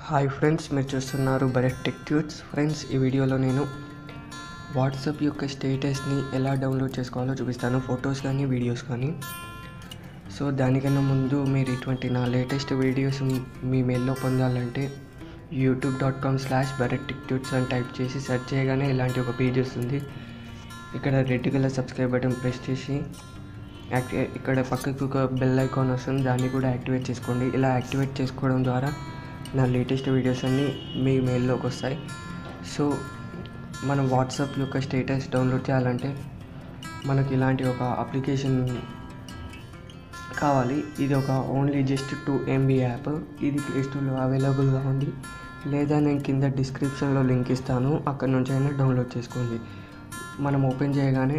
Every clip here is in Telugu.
హాయ్ ఫ్రెండ్స్ మీరు చూస్తున్నారు భరత్ టెక్ ట్యూట్స్ ఫ్రెండ్స్ ఈ వీడియోలో నేను వాట్సాప్ యొక్క స్టేటస్ని ఎలా డౌన్లోడ్ చేసుకోవాలో చూపిస్తాను ఫొటోస్ కానీ వీడియోస్ కానీ సో దానికన్నా ముందు మీరు ఇటువంటి నా లేటెస్ట్ వీడియోస్ మీ మెయిల్లో పొందాలంటే YouTube dot com slash Bharat tech tuts అని టైప్ చేసి సెర్చ్ చేయగానే ఇలాంటి ఒక పేజ్ వస్తుంది ఇక్కడ red colour subscribe button press చేసి యాక్టి ఇక్కడ పక్కకు ఒక బెల్ ఐకాన్ వస్తుంది దాన్ని కూడా యాక్టివేట్ చేసుకోండి ఇలా యాక్టివేట్ చేసుకోవడం ద్వారా నా లేటెస్ట్ వీడియోస్ అన్నీ మీ మెయిల్లోకి వస్తాయి సో మనం వాట్సాప్ యొక్క స్టేటస్ డౌన్లోడ్ చేయాలంటే మనకి ఇలాంటి ఒక అప్లికేషన్ కావాలి ఇది ఒక only just two MB app ఇది ప్లే స్టోర్లో అవైలబుల్గా ఉంది లేదా నేను కింద డిస్క్రిప్షన్లో లింక్ ఇస్తాను అక్కడ నుంచి అయినా డౌన్లోడ్ చేసుకోండి మనం ఓపెన్ చేయగానే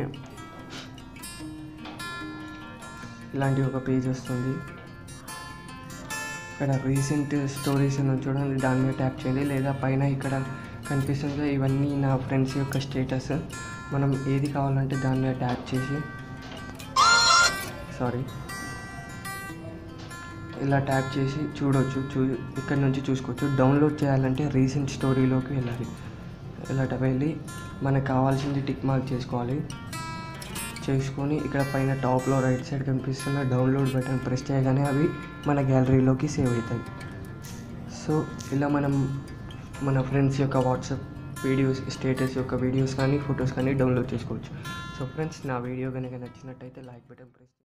ఇలాంటి ఒక పేజ్ వస్తుంది ఇక్కడ రీసెంట్ స్టోరీస్ అని చూడండి దాని మీద ట్యాప్ చేయండి లేదా పైన ఇక్కడ కనిపిస్తుంది ఇవన్నీ నా ఫ్రెండ్స్ యొక్క స్టేటస్ మనం ఏది కావాలంటే దాని మీద ట్యాప్ చేసి సారీ ఇలా ట్యాప్ చేసి చూడవచ్చు చూ ఇక్కడ నుంచి చూసుకోవచ్చు డౌన్లోడ్ చేయాలంటే రీసెంట్ స్టోరీలోకి వెళ్ళాలి ఇలా వెళ్ళి మనకు కావాల్సింది టిక్ మార్క్ చేసుకోవాలి చేసుకొని ఇక్కడ పైన టాప్లో రైట్ సైడ్ కనిపిస్తున్న డౌన్లోడ్ బటన్ ప్రెస్ చేయగానే అవి మన గ్యాలరీలోకి సేవ్ అవుతాయి సో ఇలా మనం మన ఫ్రెండ్స్ యొక్క వాట్సాప్ వీడియోస్ స్టేటస్ యొక్క వీడియోస్ కానీ ఫొటోస్ కానీ డౌన్లోడ్ చేసుకోవచ్చు సో ఫ్రెండ్స్ నా వీడియో కనుక నచ్చినట్టయితే లైక్ బటన్ ప్రెస్